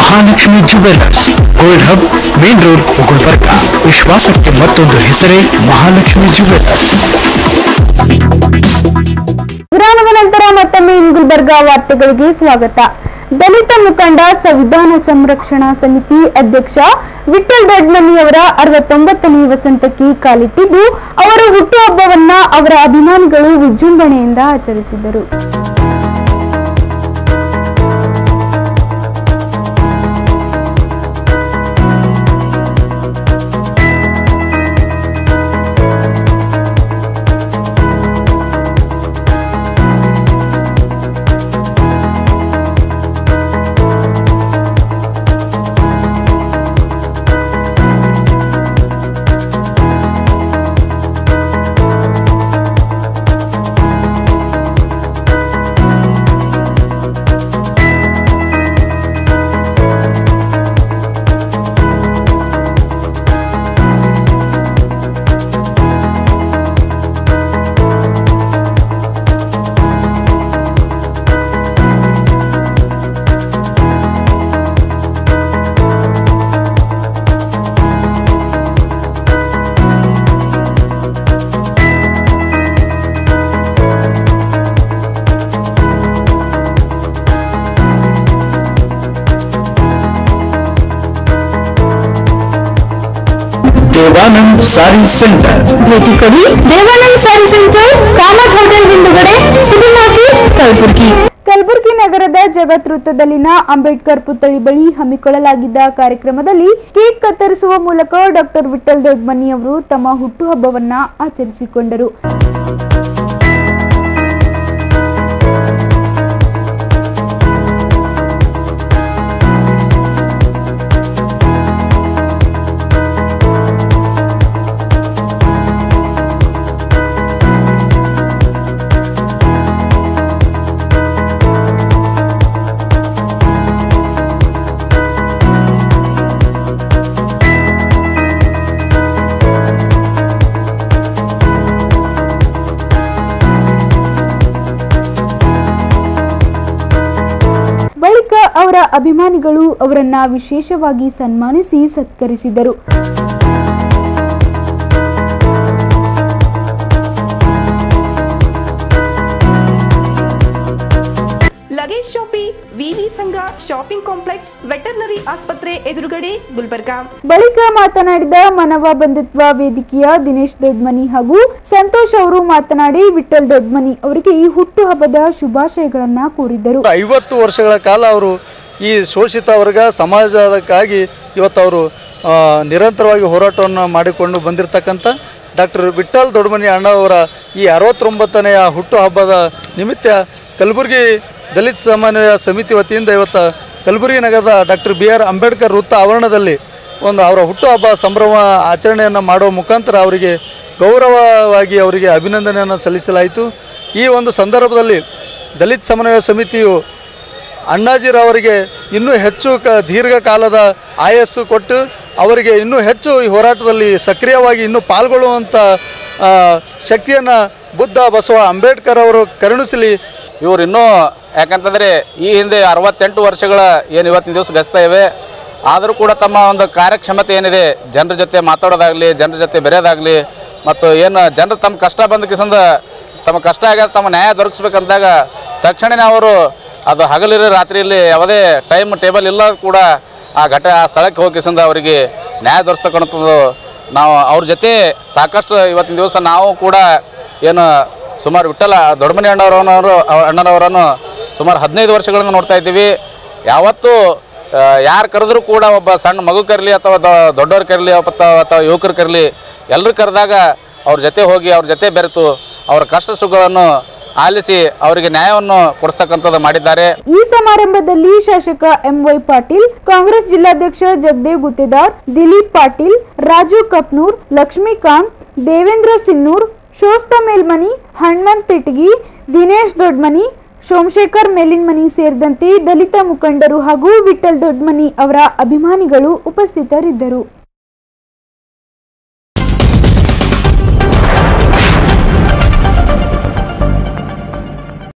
Mahalakshmi jewellers gold hub main road Gulbarga ವಿಶ್ವಾಸಕ್ಕೆ ಮತ್ತೊಂದು ಹೆಸರೇ ಮಹಾಲಕ್ಷ್ಮಿ ಜುವೆಲ್ಲರ್ಸ್ ವಿರಾಮದ ನಂತರ ಮತ್ತೊಮ್ಮೆ ಇನ್ ಗುಲ್ಬರ್ಗಾ ವಾರ್ತೆಗಳಿಗೆ ಸ್ವಾಗತ ದಲಿತ ಮುಖಂಡ ಸಂವಿಧಾನ ಸಂರಕ್ಷಣಾ ಸಮಿತಿ ಅಧ್ಯಕ್ಷ ವಿಠಲ್ ದೊಡ್ಮನಿಯವರ ಅರವತ್ತೊಂಬತ್ತನೇ ವಸಂತಕ್ಕೆ ಕಾಲಿಟ್ಟಿದ್ದು ಅವರ ಹುಟ್ಟುಹಬ್ಬವನ್ನ ಅವರ ಅಭಿಮಾನಿಗಳು ವಿಜೃಂಭಣೆಯಿಂದ ಆಚರಿಸಿದರು ದೇವಾನಂದ್ ಸಾರಿ ಸೆಂಟರ್ ಭೇಟಿ ಕೊಡಿ ದೇವಾನಂದ್ ಸ್ಯಾರಿ ಸೆಂಟರ್ ಕಾಮತ್ ಹೋಟೆಲ್ ಹಿಂದುಗಡೆ ಸಿಟಿ ಮಾರ್ಕೆಟ್ ಕಲಬುರಗಿ ಕಲಬುರಗಿ ನಗರದ ಜಗತ್ ವೃತ್ತದಲ್ಲಿನ ಅಂಬೇಡ್ಕರ್ ಪುತ್ಥಳಿ ಬಳಿ ಹಮ್ಮಿಕೊಳ್ಳಲಾಗಿದ್ದ ಕಾರ್ಯಕ್ರಮದಲ್ಲಿ ಕೇಕ್ ಕತ್ತರಿಸುವ ಮೂಲಕ ಡಾಕ್ಟರ್ ವಿಠಲ್ ದೊಡ್ಮನಿ ಅವರು ತಮ್ಮ ಹುಟ್ಟುಹಬ್ಬವನ್ನ ಆಚರಿಸಿಕೊಂಡರು ಬಳಿಕ ಅವರ ಅಭಿಮಾನಿಗಳು ಅವರನ್ನ ವಿಶೇಷವಾಗಿ ಸನ್ಮಾನಿಸಿ ಸತ್ಕರಿಸಿದರು ಲಗೇಜ್ ಶಾಪಿ ವಿವಿ ಸಂಘ ಶಾಪಿಂಗ್ ಕಾಂಪ್ಲೆಕ್ಸ್ ವೆಟರ್ನರಿ ಆಸ್ಪತ್ರೆ ಎದುರುಗಡೆ ಗುಲ್ಬರ್ಗಾ ಬಳಿಕ ಮಾತನಾಡಿದ ಮಾನವ ಬಂಧುತ್ವ ವೇದಿಕೆಯ ದಿನೇಶ್ ದೊಡ್ಮನಿ ಹಾಗೂ ಸಂತೋಷ್ ಅವರು ಮಾತನಾಡಿ ವಿಠಲ್ ದೊಡ್ಮನಿ ಅವರಿಗೆ ಈ ಹುಟ್ಟುಹಬ್ಬದ ಶುಭಾಶಯಗಳನ್ನ ಕೋರಿದರು ಐವತ್ತು ವರ್ಷಗಳ ಕಾಲ ಅವರು ಈ ಶೋಷಿತ ವರ್ಗ ಸಮಾಜಕ್ಕಾಗಿ ಇವತ್ತು ಅವರು ಆ, ನಿರಂತರವಾಗಿ ಹೋರಾಟವನ್ನು ಮಾಡಿಕೊಂಡು ಬಂದಿರತಕ್ಕಂಥ ಡಾಕ್ಟರ್ ವಿಠಲ್ ದೊಡ್ಮನಿ ಅಣ್ಣವರ ಈ ಅರವತ್ತೊಂಬತ್ತನೆಯ ಹುಟ್ಟುಹಬ್ಬದ ನಿಮಿತ್ತ ಕಲಬುರಗಿ ದಲಿತ ಸಮನ್ವಯ ಸಮಿತಿ ವತಿಯಿಂದ ಇವತ್ತು ಕಲಬುರಗಿ ನಗರದ ಡಾಕ್ಟರ್ ಬಿ ಆರ್ ಅಂಬೇಡ್ಕರ್ ವೃತ್ತ ಆವರಣದಲ್ಲಿ ಒಂದು ಅವರ ಹುಟ್ಟುಹಬ್ಬ ಸಂಭ್ರಮ ಆಚರಣೆಯನ್ನು ಮಾಡುವ ಮುಖಾಂತರ ಅವರಿಗೆ ಗೌರವವಾಗಿ ಅವರಿಗೆ ಅಭಿನಂದನೆಯನ್ನು ಸಲ್ಲಿಸಲಾಯಿತು ಈ ಒಂದು ಸಂದರ್ಭದಲ್ಲಿ ದಲಿತ ಸಮನ್ವಯ ಸಮಿತಿಯು ಅಣ್ಣಾಜಿರವರಿಗೆ ಇನ್ನೂ ಹೆಚ್ಚು ಕ ದೀರ್ಘಕಾಲದ ಆಯಸ್ಸು ಕೊಟ್ಟು ಅವರಿಗೆ ಇನ್ನೂ ಹೆಚ್ಚು ಈ ಹೋರಾಟದಲ್ಲಿ ಸಕ್ರಿಯವಾಗಿ ಇನ್ನೂ ಪಾಲ್ಗೊಳ್ಳುವಂಥ ಆ, ಶಕ್ತಿಯನ್ನು ಬುದ್ಧ ಬಸವ ಅಂಬೇಡ್ಕರ್ ಅವರು ಕರುಣಿಸಲಿ ಇವ್ರು ಇನ್ನೂ ಯಾಕಂತಂದರೆ ಈ ಹಿಂದೆ ಅರವತ್ತೆಂಟು ವರ್ಷಗಳ ಏನು ಇವತ್ತಿನ ದಿವಸ ಗಸ್ತಾ ಇವೆ ಆದರೂ ಕೂಡ ತಮ್ಮ ಒಂದು ಕಾರ್ಯಕ್ಷಮತೆ ಏನಿದೆ ಜನರ ಜೊತೆ ಮಾತಾಡೋದಾಗಲಿ ಜನರ ಜೊತೆ ಬೆರೆಯೋದಾಗಲಿ ಮತ್ತು ಏನು ಜನರು ತಮ್ಮ ಕಷ್ಟ ಬಂದ ಕಿಸಂದ ತಮ್ಮ ಕಷ್ಟ ಆಗ್ಯದ ತಮ್ಮ ನ್ಯಾಯ ದೊರಕಿಸ್ಬೇಕಂದಾಗ ತಕ್ಷಣವೇ ಅವರು ಅದು ಹಗಲಿರೋ ರಾತ್ರಿಯಲ್ಲಿ ಯಾವುದೇ ಟೈಮ್ ಟೇಬಲ್ ಇಲ್ಲ ಕೂಡ ಆ ಘಟ ಆ ಸ್ಥಳಕ್ಕೆ ಹೋಗಿ ಕಿಸಂದ ಅವರಿಗೆ ನ್ಯಾಯ ದೊರಕಿಸ್ತಕ್ಕಂಥದ್ದು ನಾವು ಅವ್ರ ಜೊತೆ ಸಾಕಷ್ಟು ಇವತ್ತಿನ ದಿವಸ ನಾವು ಕೂಡ ಏನು ಸುಮಾರು ವಿಠಲ ದೊಡ್ಡಮನಿ ಅಣ್ಣವರವರು ಅಣ್ಣನವರನ್ನು ಸುಮಾರು ಹದಿನೈದು ವರ್ಷಗಳಿಂದ ನೋಡ್ತಾ ಇದ್ದೀವಿ ಯಾವತ್ತೂ ಯಾರು ಕರೆದ್ರೂ ಕೂಡ ಒಬ್ಬ ಸಣ್ಣ ಮಗು ಕರಲಿ ಅಥವಾ ದೊ- ದೊಡ್ಡವ್ರು ಕರಲಿ ಅಥವಾ ಅಥವಾ ಯುವಕರು ಕರಲಿ ಎಲ್ಲರೂ ಕರೆದಾಗ ಅವ್ರ ಜೊತೆ ಹೋಗಿ ಅವ್ರ ಜೊತೆ ಬೆರೆತು ಅವರ ಕಷ್ಟ ಸುಖಗಳನ್ನು ಆಲಿಸಿ ಅವರಿಗೆ ನ್ಯಾಯವನ್ನು ಕೊಡಿಸ್ತಕ್ಕಂಥದ್ದು ಮಾಡಿದ್ದಾರೆ ಈ ಸಮಾರಂಭದಲ್ಲಿ ಶಾಸಕ ಎಂವೈ ಪಾಟೀಲ್ ಕಾಂಗ್ರೆಸ್ ಜಿಲ್ಲಾಧ್ಯಕ್ಷ ಜಗದೇವ್ ಗುತ್ತೇದಾರ್ ದಿಲೀಪ್ ಪಾಟೀಲ್ ರಾಜು ಕಪ್ನೂರ್ ಲಕ್ಷ್ಮೀಕಾಂತ್ ದೇವೇಂದ್ರ ಸಿನ್ನೂರ್ ಶೋಸ್ತ ಮೇಲ್ಮನಿ ಹನುಮಂತ್ ತಿಟ್ಗಿ ದಿನೇಶ್ ದೊಡ್ಮನಿ ಸೋಮಶೇಖರ್ ಮೇಲಿನ್ಮನಿ ಸೇರಿದಂತೆ ದಲಿತ ಮುಖಂಡರು ಹಾಗೂ ವಿಠಲ್ ದೊಡ್ಮನಿ ಅವರ ಅಭಿಮಾನಿಗಳು ಉಪಸ್ಥಿತರಿದ್ದರು